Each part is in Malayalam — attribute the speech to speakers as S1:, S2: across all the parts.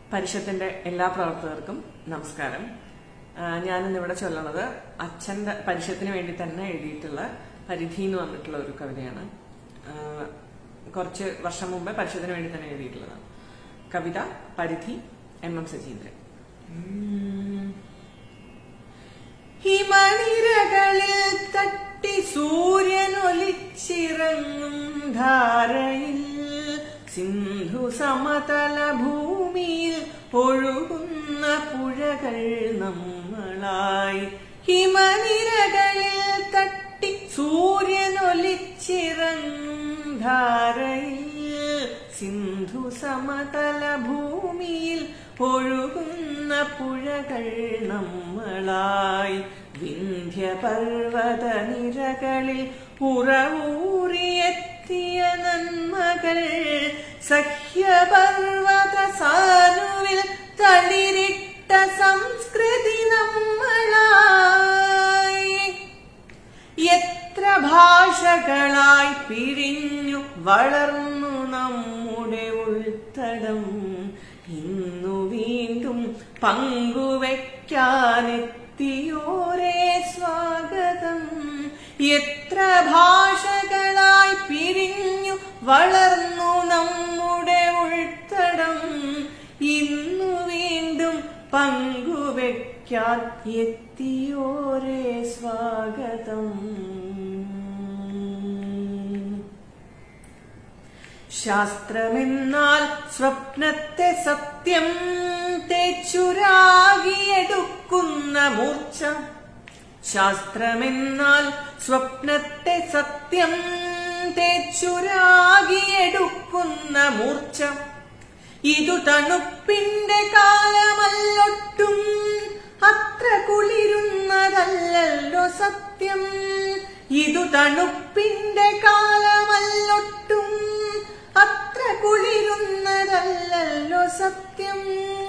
S1: പരിഷത്തിന്റെ എല്ലാ പ്രവർത്തകർക്കും നമസ്കാരം ആ, ഞാനിന്നിവിടെ ചൊല്ലണത് അച്ഛന്റെ പരിഷത്തിന് വേണ്ടി തന്നെ എഴുതിയിട്ടുള്ള പരിധി എന്ന് പറഞ്ഞിട്ടുള്ള ഒരു കവിതയാണ് ആ, കുറച്ച് വർഷം മുമ്പേ പരിഷത്തിന് വേണ്ടി തന്നെ എഴുതിയിട്ടുള്ളതാണ് കവിത പരിധി എം എം സജീന്ദ്രൻ ഹിമനിരകളിൽ തട്ടി സൂര്യനൊലിച്ചിറങ്ങും ധാരയിൽ സിന്ധു സമതല ഭൂമിയിൽ ഒഴുകുന്ന പുഴകൾ നമ്മളായി ഹിമനിരകളിൽ തട്ടി സൂര്യനൊലിച്ചിറങ്ങും ധാരയിൽ സിന്ധു സമതല ഭൂമിയിൽ ഒഴുകുന്ന പുഴകൾ നമ്മളായി വിന്ധ്യപർവത നിരകളിൽ ഉറവൂറിയെത്തിയ നന്മകൾ സഹ്യപർവത സാനുവിൽ തളിരിട്ട സംസ്കൃതി നമ്മളായി എത്ര ഭാഷകളായി പിരിഞ്ഞു വളർന്നു നമ്മുടെ ഉൾത്തടം ഇന്നു വീണ്ടും പങ്കുവെക്കാനെത്തിയോരേ സ്വാഗതം എത്ര ഭാഷകളായി പിരിഞ്ഞു വളർന്നു നമ്മുടെ ഉൾത്തടം ഇന്നു വീണ്ടും പങ്കുവെക്കാൻ എത്തിയോരേ സ്വാഗതം ശാസ്ത്രമെന്നാൽ സ്വപ്നത്തെ സത്യം തെച്ചുരാകിയെടുക്കുന്ന മൂർച്ച ശാസ്ത്രമെന്നാൽ സ്വപ്നത്തെ സത്യം തെച്ചുരാകിയെടുക്കുന്ന മൂർച്ച ഇതു തണുപ്പിന്റെ കാലമല്ലൊട്ടും അത്ര കുളിരുന്നതല്ലല്ലോ സത്യം ഇതു തണുപ്പിന്റെ കാലമല്ലൊട്ടും അത്ര കുളിരുന്നതല്ലല്ലോ സത്യം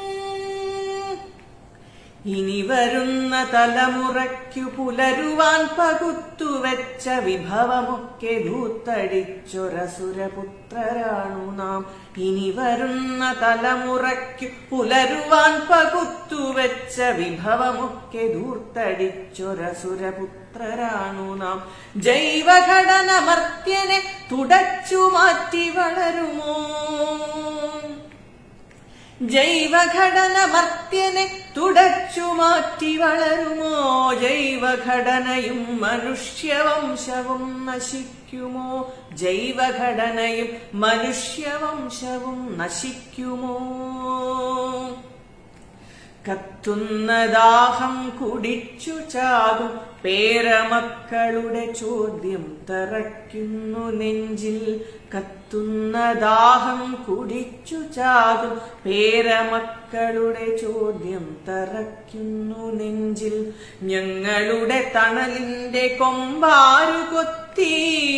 S1: ഇനി വരുന്ന തലമുറയ്ക്കു പുലരുവാൻ പകുത്തുവെച്ച വിഭവമൊക്കെ ധൂത്തടിച്ചൊരസുരപുത്രരാണു നാം ഇനി വരുന്ന തലമുറയ്ക്കു പുലരുവാൻ പകുത്തുവെച്ച വിഭവമൊക്കെ ധൂർത്തടിച്ചൊരസുരപുത്രരാണു നാം ജൈവഘടന മർത്യനെ തുടച്ചു മാറ്റി വളരുമോ ജൈവഘടന മർത്യനെ തുടച്ചു മാറ്റി വളരുമോ ജൈവഘടനയും മനുഷ്യവംശവും നശിക്കുമോ ജൈവഘടനയും മനുഷ്യവംശവും നശിക്കുമോ കത്തുന്ന ദാഹം കുടിച്ചു ചാകും പേരമക്കളുടെ ചോദ്യം തറയ്ക്കുന്നു നെഞ്ചിൽ കത്തുന്ന ദാഹം കുടിച്ചു ചാകും പേരമക്കളുടെ ചോദ്യം തറയ്ക്കുന്നു നെഞ്ചിൽ ഞങ്ങളുടെ തണലിന്റെ കൊമ്പാരു കൊത്തി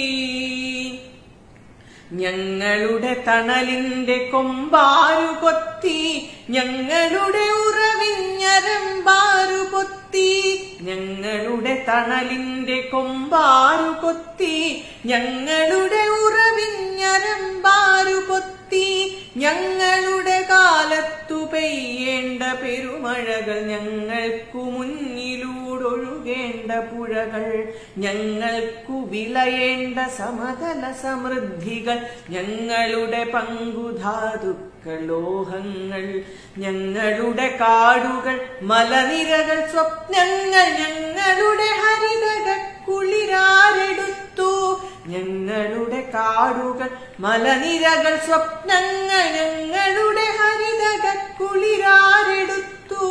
S1: ഞങ്ങളുടെ തണലിന്റെ കൊമ്പാരു കൊത്തി ഞങ്ങളുടെ ഉറവിഞ്ഞരമ്പാരു കൊത്തി ഞങ്ങളുടെ തണലിന്റെ കൊമ്പാരു കൊത്തി ഞങ്ങളുടെ ഉറവിഞ്ഞരമ്പാരു കൊത്തി ഞങ്ങളുടെ കാലത്തു പെയ്യേണ്ട പെരുമഴകൾ ഞങ്ങൾക്കു മുന്നിലൂടൊഴുകേണ്ട പുഴകൾ ഞങ്ങൾക്കു വിളയേണ്ട സമതല സമൃദ്ധികൾ ഞങ്ങളുടെ പങ്കുധാതുക്കൾ ലോഹങ്ങൾ ഞങ്ങളുടെ കാടുകൾ മലനിരകൾ സ്വപ്നങ്ങൾ ഞങ്ങളുടെ ഹരിതക കുളിരാരെടുത്തു ഞങ്ങളുടെ കാടുകൾ മലനിരകൾ സ്വപ്നങ്ങൾ ഞങ്ങളുടെ ഹരിതക കുളിരാരെടുത്തു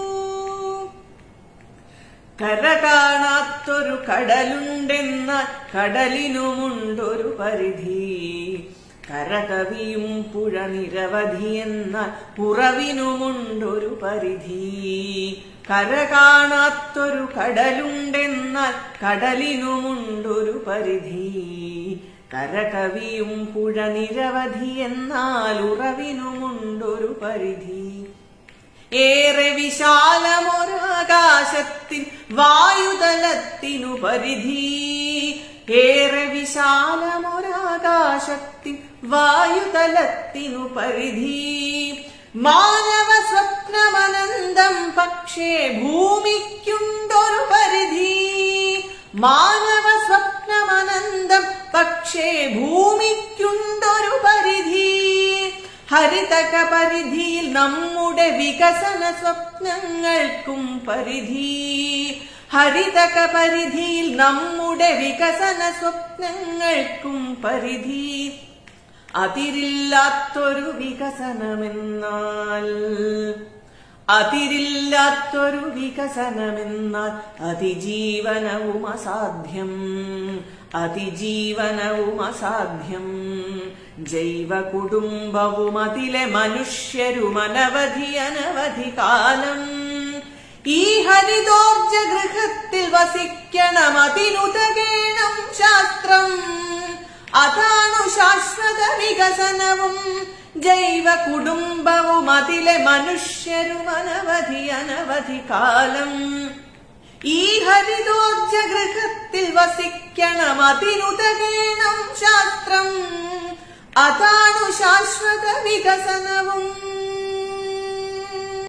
S1: കര കാണാത്തൊരു കടലുണ്ടെന്നാൽ കടലിനുമുണ്ടൊരു പരിധി കരകവിയും പുഴ നിരവധി എന്നാൽ പുറവിനുമുണ്ടൊരു പരിധി കര കാണാത്തൊരു കടലുണ്ടെന്നാൽ കടലിനുമുണ്ടൊരു പരിധി കരകവിയും പുഴ നിരവധി എന്നാൽ ഉറവിനുമുണ്ടൊരു പരിധി ഏറെ വിശാലമൊരാകാശത്തിൻ വായുതലത്തിനു പരിധി ഏറെ വിശാലമൊരാകാശത്തിൻ വായുതലത്തിനു പരിധി മാനവ പക്ഷേ ഭൂമിക്കുണ്ടൊരു പരിധി മാനവ സ്വപ്നമനന്തം പക്ഷേ ഭൂമിക്കുണ്ടൊരു പരിധി ഹരിതക പരിധിയിൽ നമ്മുടെ വികസന സ്വപ്നങ്ങൾക്കും പരിധി ഹരിതക പരിധിയിൽ നമ്മുടെ വികസന സ്വപ്നങ്ങൾക്കും പരിധി അതിരില്ലാത്തൊരു വികസനമെന്നാൽ അതിരില്ലാത്തൊരു വികസനമെന്നാൽ അതിജീവനവും അസാധ്യം അതിജീവനവും അസാധ്യം ജൈവ കുടുംബവും അതിലെ മനുഷ്യരും അനവധി അനവധി കാലം ഈ ഹരിതോർജ ഗൃഹത്തിൽ വസിക്കണം അതിനുതകേണം ശാസ്ത്രം അതാണു ശാശ്വത വികസനവും ജൈവ കുടുംബവും അതിലെ മനുഷ്യരും അനവധി അനവധി കാലം ഈ ഹരിതോർജ ഗൃഹത്തിൽ വസിക്കണം അതിനുതകേണം ശാസ്ത്രം അതാണു ശാശ്വത വികസനവും